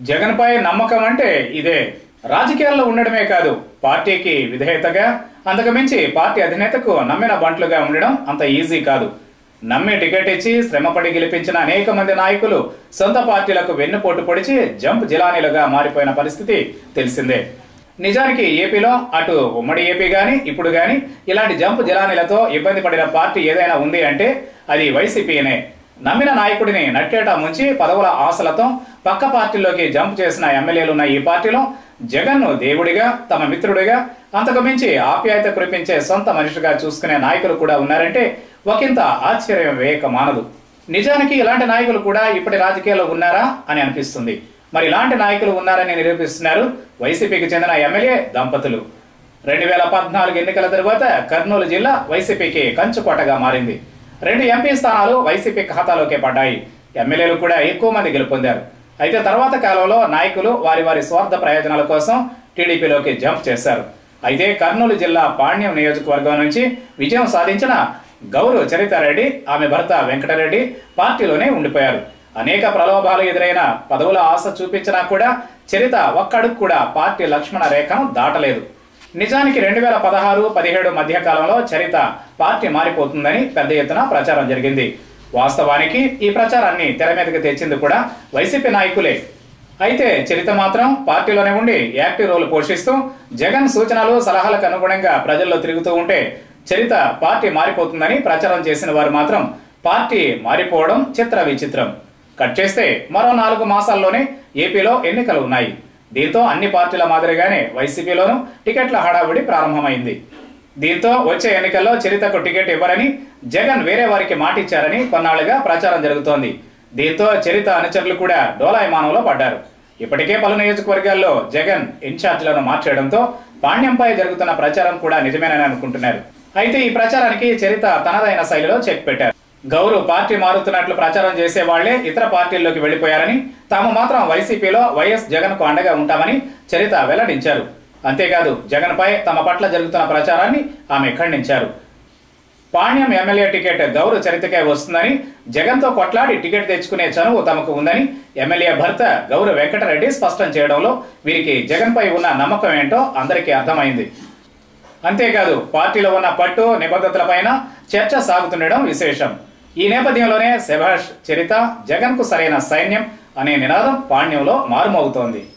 జగన్పై నమ్మకం అంటే ఇదే రాజకీయాల్లో ఉండడమే కాదు పార్టీకి విధేయతగా అంతకుమించి పార్టీ అధినేతకు నమ్మిన బంట్లుగా ఉండడం అంత ఈజీ కాదు నమ్మి టికెట్ ఇచ్చి శ్రమపడి గెలిపించిన అనేక మంది నాయకులు సొంత పార్టీలకు వెన్నుపోటు పొడిచి జంప్ జిలానీలుగా మారిపోయిన పరిస్థితి తెలిసిందే నిజానికి ఏపీలో అటు ఉమ్మడి ఏపీ గాని ఇప్పుడు గాని ఇలాంటి జంప్ జిలానీలతో ఇబ్బంది పడిన పార్టీ ఏదైనా ఉంది అంటే అది వైసీపీనే నమ్మిన నాయకుడిని నట్టేట ముంచి పదవుల ఆశలతో పక్క పార్టీలోకి జంప్ చేసిన ఎమ్మెల్యేలున్న ఈ పార్టీలో జగన్ను దేవుడిగా తమ మిత్రుడిగా అంతకు మించి ఆప్యాయత కురిపించే సొంత మనిషిగా చూసుకునే నాయకులు కూడా ఉన్నారంటే ఒకంత ఆశ్చర్యం వేయక మానదు నిజానికి ఇలాంటి నాయకులు కూడా ఇప్పటి రాజకీయాల్లో ఉన్నారా అని అనిపిస్తుంది మరి ఇలాంటి నాయకులు ఉన్నారని నిరూపిస్తున్నారు వైసీపీకి చెందిన ఎమ్మెల్యే దంపతులు రెండు వేల పద్నాలుగు ఎన్నికల తరువాత కర్నూలు జిల్లా వైసీపీకి కంచుకోటగా మారింది రెండు ఎంపీ స్థానాలు వైసీపీ ఖాతాలోకి పడ్డాయి ఎమ్మెల్యేలు కూడా ఎక్కువ మంది గెలుపొందారు అయితే తర్వాత కాలంలో నాయకులు వారి వారి స్వార్థ ప్రయోజనాల కోసం టీడీపీలోకి జంప్ చేశారు అయితే కర్నూలు జిల్లా పాణ్యం నియోజకవర్గం నుంచి విజయం సాధించిన గౌరు చరితారెడ్డి ఆమె భర్త వెంకటరెడ్డి పార్టీలోనే ఉండిపోయారు అనేక ప్రలోభాలు ఎదురైన పదవుల ఆశ చూపించినా కూడా చరిత ఒక్కడుగు కూడా పార్టీ లక్ష్మణ రేఖను దాటలేదు నిజానికి రెండు వేల పదహారు పదిహేడు మధ్య కాలంలో చరిత పార్టీ మారిపోతుందని పెద్ద ఎత్తున ప్రచారం జరిగింది వాస్తవానికి ఈ ప్రచారాన్ని తెర మీదకి తెచ్చింది కూడా వైసీపీ నాయకులే అయితే చరిత మాత్రం పార్టీలోనే ఉండి యాక్టివ్ రోల్ పోషిస్తూ జగన్ సూచనలు సలహాలకు అనుగుణంగా ప్రజల్లో తిరుగుతూ ఉంటే చరిత పార్టీ మారిపోతుందని ప్రచారం చేసిన వారు మాత్రం పార్టీ మారిపోవడం చిత్ర విచిత్రం కట్ చేస్తే మరో నాలుగు మాసాల్లోనే ఏపీలో ఎన్నికలు ఉన్నాయి దీంతో అన్ని పార్టీల మాదిరిగానే వైసీపీలోనూ టికెట్ల హడావుడి ప్రారంభమైంది దీంతో వచ్చే ఎన్నికల్లో చరితకు టికెట్ ఇవ్వరని జగన్ వేరే వారికి మాటిచ్చారని కొన్నాళ్లుగా ప్రచారం జరుగుతోంది దీంతో చరిత అనుచరులు కూడా డోలాయమానంలో పడ్డారు ఇప్పటికే పలు నియోజకవర్గాల్లో జగన్ ఇన్ఛార్జీలను మార్చేయడంతో పాణ్యంపై జరుగుతున్న ప్రచారం కూడా నిజమేనని అనుకుంటున్నారు అయితే ఈ ప్రచారానికి చరిత తనదైన శైలిలో చెక్ పెట్టారు గౌరు పార్టీ మారుతున్నట్లు ప్రచారం చేసే వాళ్లే ఇతర పార్టీల్లోకి వెళ్లిపోయారని తాము మాత్రం వైసీపీలో వైఎస్ జగన్ కు అండగా ఉంటామని చరిత వెల్లడించారు అంతేకాదు జగన్ పై తమ పట్ల జరుగుతున్న ప్రచారాన్ని ఆమె ఖండించారు పాణ్యం ఎమ్మెల్యే టికెట్ గౌరు చరితకే వస్తుందని జగన్తో కొట్లాడి టికెట్ తెచ్చుకునే చనువు తమకు ఉందని ఎమ్మెల్యే భర్త గౌరు వెంకటరెడ్డి స్పష్టం చేయడంలో వీరికి జగన్పై ఉన్న నమ్మకం ఏంటో అందరికీ అర్థమైంది అంతేకాదు పార్టీలో ఉన్న పట్టు నిబద్ధతలపైన చర్చ సాగుతుండడం విశేషం ఈ నేపథ్యంలోనే శభాష్ చరిత జగన్కు సరైన సైన్యం అనే నినాదం పాణ్యంలో మారుమోగుతోంది